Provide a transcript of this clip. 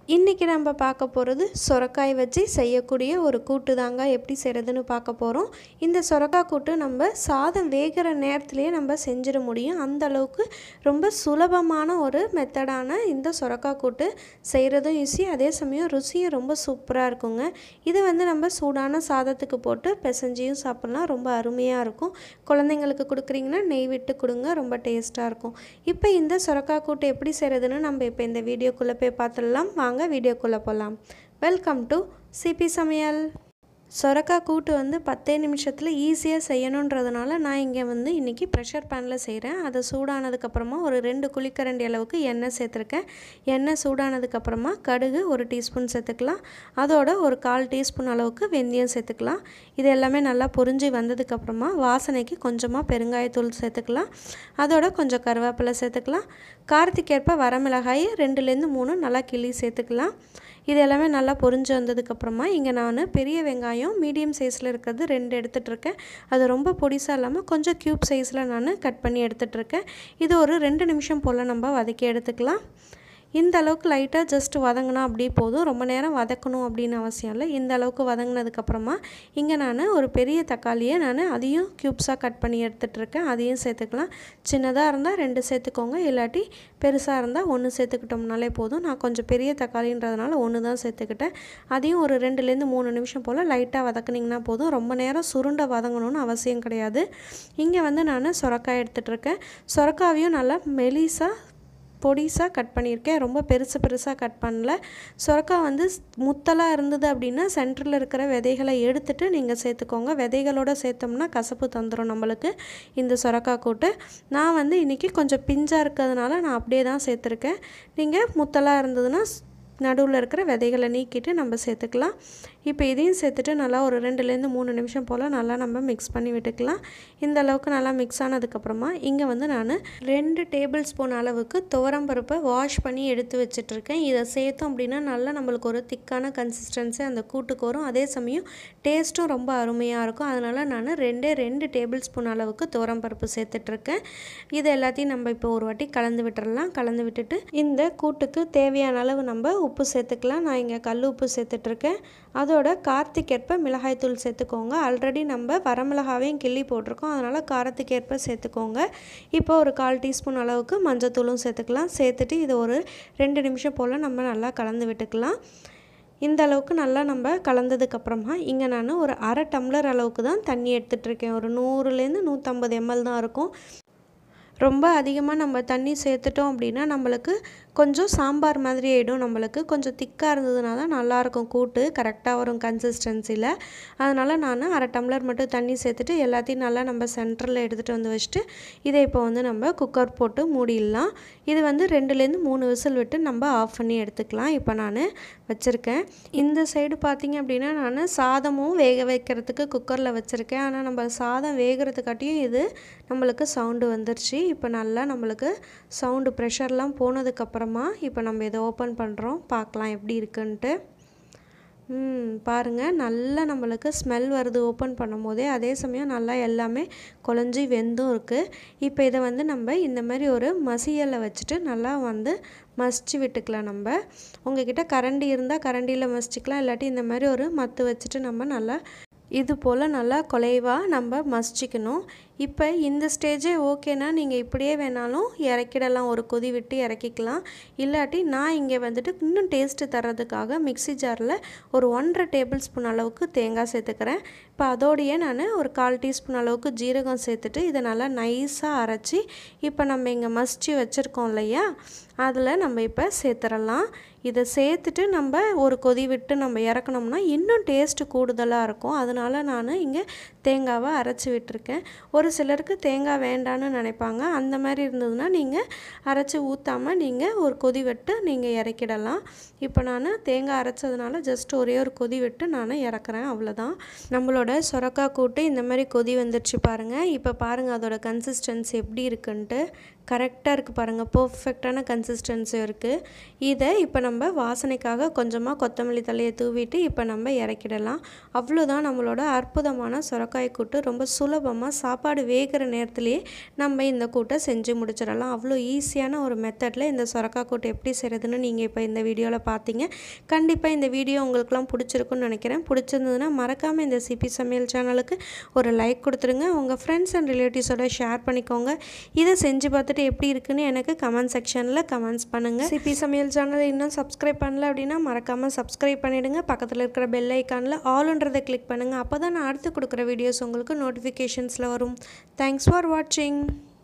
இன்றைக்கி நம்ம பார்க்க போகிறது சொரக்காய் வச்சு செய்யக்கூடிய ஒரு கூட்டு தாங்க எப்படி செய்கிறதுன்னு பார்க்க போகிறோம் இந்த சொரக்காய் கூட்டு நம்ம சாதம் வேகிற நேரத்துலேயே நம்ம செஞ்சிட முடியும் அந்த அளவுக்கு ரொம்ப சுலபமான ஒரு மெத்தடான இந்த சொரக்காய் கூட்டு செய்கிறதும் ஈஸி அதே சமயம் ருசியும் ரொம்ப சூப்பராக இருக்குங்க இது வந்து நம்ம சூடான சாதத்துக்கு போட்டு பிசைஞ்சியும் சாப்பிட்லாம் ரொம்ப அருமையாக இருக்கும் குழந்தைங்களுக்கு கொடுக்குறீங்கன்னா நெய் விட்டு கொடுங்க ரொம்ப டேஸ்ட்டாக இருக்கும் இப்போ இந்த சொரக்காய் கூட்டு எப்படி செய்கிறதுன்னு நம்ம இப்போ இந்த வீடியோக்குள்ளே போய் பார்த்துடலாம் வாங்க வீடியோக்குள்ளே போகலாம் வெல்கம் டு சிபி சமையல் சொரக்காய் கூட்டு வந்து பத்தே நிமிஷத்தில் ஈஸியாக செய்யணுன்றதுனால நான் இங்கே வந்து இன்றைக்கி ப்ரெஷர் பேனில் செய்கிறேன் அதை சூடானதுக்கப்புறமா ஒரு ரெண்டு குழிக்கரண்டி அளவுக்கு எண்ணெய் சேர்த்துருக்கேன் எண்ணெய் சூடானதுக்கப்புறமா கடுகு ஒரு டீஸ்பூன் சேர்த்துக்கலாம் அதோட ஒரு கால் டீஸ்பூன் அளவுக்கு வெந்தயம் சேர்த்துக்கலாம் இது எல்லாமே நல்லா பொரிஞ்சு வந்ததுக்கப்புறமா வாசனைக்கு கொஞ்சமாக பெருங்காயத்தூள் சேர்த்துக்கலாம் அதோட கொஞ்சம் கருவேப்பிலை சேர்த்துக்கலாம் காரத்துக்கேற்ப வரமிளகாய் ரெண்டுலேருந்து மூணு நல்லா கிள்ளி சேர்த்துக்கலாம் இது எல்லாமே நல்லா பொரிஞ்சு வந்ததுக்கப்புறமா இங்கே நான் பெரிய வெங்காயம் மீடியம் சைஸில் இருக்கிறது ரெண்டு எடுத்துகிட்ருக்கேன் அது ரொம்ப பொடிசாக இல்லாமல் கொஞ்சம் க்யூப் சைஸில் நான் கட் பண்ணி எடுத்துகிட்ருக்கேன் இது ஒரு ரெண்டு நிமிஷம் போல் நம்ம வதக்கி எடுத்துக்கலாம் இந்த அளவுக்கு லைட்டாக ஜஸ்ட் வதங்கினா அப்படியே போதும் ரொம்ப நேரம் வதக்கணும் அப்படின்னு அவசியம் இல்லை இந்த அளவுக்கு வதங்கினதுக்கப்புறமா இங்கே நான் ஒரு பெரிய தக்காளியை நான் அதையும் க்யூப்ஸாக கட் பண்ணி எடுத்துகிட்ருக்கேன் அதையும் சேர்த்துக்கலாம் சின்னதாக இருந்தால் ரெண்டு சேர்த்துக்கோங்க இல்லாட்டி பெருசாக இருந்தால் ஒன்று சேர்த்துக்கிட்டோம்னாலே போதும் நான் கொஞ்சம் பெரிய தக்காளின்றதுனால ஒன்று தான் சேர்த்துக்கிட்டேன் அதையும் ஒரு ரெண்டுலேருந்து மூணு நிமிஷம் போல் லைட்டாக வதக்குனிங்கன்னா போதும் ரொம்ப நேரம் சுருண்டை வதங்கணும்னு அவசியம் கிடையாது இங்கே வந்து நான் சொரக்காய் எடுத்துகிட்ருக்கேன் சொரக்காவையும் நல்லா மெலிசாக பொடிசாக கட் பண்ணியிருக்கேன் ரொம்ப பெருசு பெருசாக கட் பண்ணல சொரக்காய் வந்து முத்தலாக இருந்தது அப்படின்னா சென்டரில் இருக்கிற விதைகளை எடுத்துகிட்டு நீங்கள் சேர்த்துக்கோங்க விதைகளோடு சேர்த்தோம்னா கசப்பு தந்துடும் நம்மளுக்கு இந்த சொரக்காய் கூட்டு நான் வந்து இன்றைக்கி கொஞ்சம் பிஞ்சாக இருக்கிறதுனால நான் அப்படியே தான் சேர்த்துருக்கேன் நீங்கள் முத்தலாக இருந்ததுன்னா நடுவில் இருக்கிற விதைகளை நீக்கிட்டு நம்ம சேர்த்துக்கலாம் இப்போ இதையும் சேர்த்துட்டு நல்லா ஒரு ரெண்டுலேருந்து மூணு நிமிஷம் போல் நல்லா நம்ம மிக்ஸ் பண்ணி விட்டுக்கலாம் இந்த அளவுக்கு நல்லா மிக்ஸ் ஆனதுக்கப்புறமா இங்கே வந்து நான் ரெண்டு டேபிள் ஸ்பூன் அளவுக்கு துவரம்பருப்பை வாஷ் பண்ணி எடுத்து வச்சிட்ருக்கேன் இதை சேர்த்தோம் அப்படின்னா நல்லா நம்மளுக்கு ஒரு திக்கான கன்சிஸ்டன்சி அந்த கூட்டுக்கு வரும் அதே சமயம் டேஸ்ட்டும் ரொம்ப அருமையாக இருக்கும் அதனால் நான் ரெண்டே ரெண்டு டேபிள் ஸ்பூன் அளவுக்கு துவரம்பருப்பு சேர்த்துட்ருக்கேன் இது எல்லாத்தையும் நம்ம இப்போ ஒரு வாட்டி கலந்து விட்டுறலாம் கலந்து விட்டுட்டு இந்த கூட்டுக்கு தேவையான அளவு நம்ம உப்பு சேர்த்துக்கலாம் நான் இங்கே கல் உப்பு சேர்த்துட்ருக்கேன் அதோட காரத்துக்கேற்ப மிளகாய்த்தூள் சேர்த்துக்கோங்க ஆல்ரெடி நம்ம வரமிளகாவையும் கிள்ளி போட்டிருக்கோம் அதனால் காரத்துக்கேற்ப சேர்த்துக்கோங்க இப்போ ஒரு கால் டீஸ்பூன் அளவுக்கு மஞ்சத்தூளும் சேர்த்துக்கலாம் சேர்த்துட்டு இதை ஒரு ரெண்டு நிமிஷம் போல் நம்ம நல்லா கலந்து விட்டுக்கலாம் இந்த அளவுக்கு நல்லா நம்ம கலந்ததுக்கப்புறமா இங்கே நான் ஒரு அரை டம்ளர் அளவுக்கு தான் தண்ணி எடுத்துகிட்ருக்கேன் ஒரு நூறுலேருந்து நூற்றம்பது எம்எல் தான் இருக்கும் ரொம்ப அதிகமாக நம்ம தண்ணி சேர்த்துட்டோம் அப்படின்னா நம்மளுக்கு கொஞ்சம் சாம்பார் மாதிரி ஆகிடும் நம்மளுக்கு கொஞ்சம் திக்காக இருந்ததுனா தான் நல்லாயிருக்கும் கூட்டு கரெக்டாக வரும் கன்சிஸ்டன்சியில் அதனால் நான் அரை டம்ளர் மட்டும் தண்ணி சேர்த்துட்டு எல்லாத்தையும் நல்லா நம்ம சென்டரில் எடுத்துகிட்டு வந்து வச்சுட்டு இதை இப்போ வந்து நம்ம குக்கர் போட்டு மூடிடலாம் இது வந்து ரெண்டுலேருந்து மூணு விசில் விட்டு நம்ம ஆஃப் பண்ணி எடுத்துக்கலாம் இப்போ நான் வச்சுருக்கேன் இந்த சைடு பார்த்திங்க அப்படின்னா நான் சாதமும் வேக வைக்கிறதுக்கு குக்கரில் வச்சுருக்கேன் ஆனால் நம்ம சாதம் வேகிறதுக்காட்டியும் இது நம்மளுக்கு சவுண்டு வந்துருச்சு இப்போ நல்லா நம்மளுக்கு சவுண்டு ப்ரெஷர்லாம் போனதுக்கப்புறமா இப்போ நம்ம இதை ஓப்பன் பண்ணுறோம் பார்க்கலாம் எப்படி இருக்குன்ட்டு பாருங்கள் நல்லா நம்மளுக்கு ஸ்மெல் வருது ஓப்பன் பண்ணும் போதே அதே சமயம் நல்லா எல்லாமே குழஞ்சி வெந்தும் இருக்குது இப்போ இதை வந்து நம்ம இந்த மாதிரி ஒரு மசியலை வச்சுட்டு நல்லா வந்து மசிச்சு விட்டுக்கலாம் நம்ம உங்ககிட்ட கரண்டி இருந்தால் கரண்டியில் மசிச்சுக்கலாம் இல்லாட்டி இந்த மாதிரி ஒரு மத்து வச்சுட்டு நம்ம நல்லா இது போல் நல்லா குலைவாக நம்ம மசிச்சிக்கணும் இப்போ இந்த ஸ்டேஜே ஓகேனா நீங்கள் இப்படியே வேணாலும் இறக்கிடலாம் ஒரு கொதி விட்டு இறக்கிக்கலாம் இல்லாட்டி நான் இங்கே வந்துட்டு இன்னும் டேஸ்ட்டு தர்றதுக்காக மிக்சி ஜாரில் ஒரு ஒன்றரை டேபிள் ஸ்பூன் அளவுக்கு தேங்காய் சேர்த்துக்கிறேன் இப்போ அதோடையே நான் ஒரு கால் டீஸ்பூன் அளவுக்கு ஜீரகம் சேர்த்துட்டு இதை நல்லா நைஸாக அரைச்சி இப்போ நம்ம இங்கே மசிச்சு வச்சுருக்கோம் இல்லையா அதில் நம்ம இப்போ சேர்த்துடலாம் இதை சேர்த்துட்டு நம்ம ஒரு கொதி விட்டு நம்ம இறக்கணும்னா இன்னும் டேஸ்ட்டு கூடுதலாக இருக்கும் அதனால் நான் இங்கே தேங்காவை அரைச்சி விட்டுருக்கேன் ஒரு சிலருக்கு தேங்காய் வேண்டான்னு நினைப்பாங்க அந்த மாதிரி இருந்ததுன்னா நீங்கள் அரைச்சி ஊற்றாமல் நீங்கள் ஒரு கொதி விட்டு நீங்கள் இறக்கிடலாம் இப்போ நான் தேங்காய் அரைச்சதுனால ஜஸ்ட் ஒரே ஒரு கொதி விட்டு நான் இறக்குறேன் அவ்வளோதான் நம்மளோட சொரக்காய் கூட்டு இந்த மாதிரி கொதி வந்துடுச்சு பாருங்கள் இப்போ பாருங்கள் அதோட கன்சிஸ்டன்சி எப்படி இருக்குன்ட்டு கரெக்டாக இருக்குது பாருங்கள் பர்ஃபெக்டான கன்சிஸ்டன்சி இருக்குது இதை இப்போ நம்ம வாசனைக்காக கொஞ்சமாக கொத்தமல்லி தலையை தூவிட்டு இப்போ நம்ம இறக்கிடலாம் அவ்வளோதான் நம்மளோட அற்புதமான சுரக்காய் கூட்டு ரொம்ப சுலபமாக சாப்பாடு வேகிற நேரத்துலேயே நம்ம இந்த கூட்டை செஞ்சு முடிச்சிடலாம் அவ்வளோ ஈஸியான ஒரு மெத்தடில் இந்த சுரக்காய் கூட்டு எப்படி செய்கிறதுன்னு நீங்கள் இப்போ இந்த வீடியோவில் பார்த்தீங்க கண்டிப்பாக இந்த வீடியோ உங்களுக்குலாம் பிடிச்சிருக்குன்னு நினைக்கிறேன் பிடிச்சிருந்ததுன்னா மறக்காமல் இந்த சிபி சமையல் சேனலுக்கு ஒரு லைக் கொடுத்துருங்க உங்கள் ஃப்ரெண்ட்ஸ் அண்ட் ரிலேட்டிவ்ஸோட ஷேர் பண்ணிக்கோங்க இதை செஞ்சு பார்த்துட்டு எப்படி இருக்குன்னு எனக்கு கமெண்ட் செக்ஷனில் கமெண்ட்ஸ் பண்ணுங்கள் சிபி சமையல் சேனலை இன்னும் சப்ஸ்கிரைப் பண்ணல அப்படின்னா மறக்காமல் சப்ஸ்கிரைப் பண்ணிவிடுங்க பக்கத்தில் இருக்கிற பெல் ஐக்கானில் ஆல்ன்றதை கிளிக் பண்ணுங்கள் அப்போ தான் நான் அடுத்து கொடுக்குற வீடியோஸ் உங்களுக்கு நோட்டிஃபிகேஷன்ஸில் வரும் தேங்க்ஸ் ஃபார் வாட்சிங்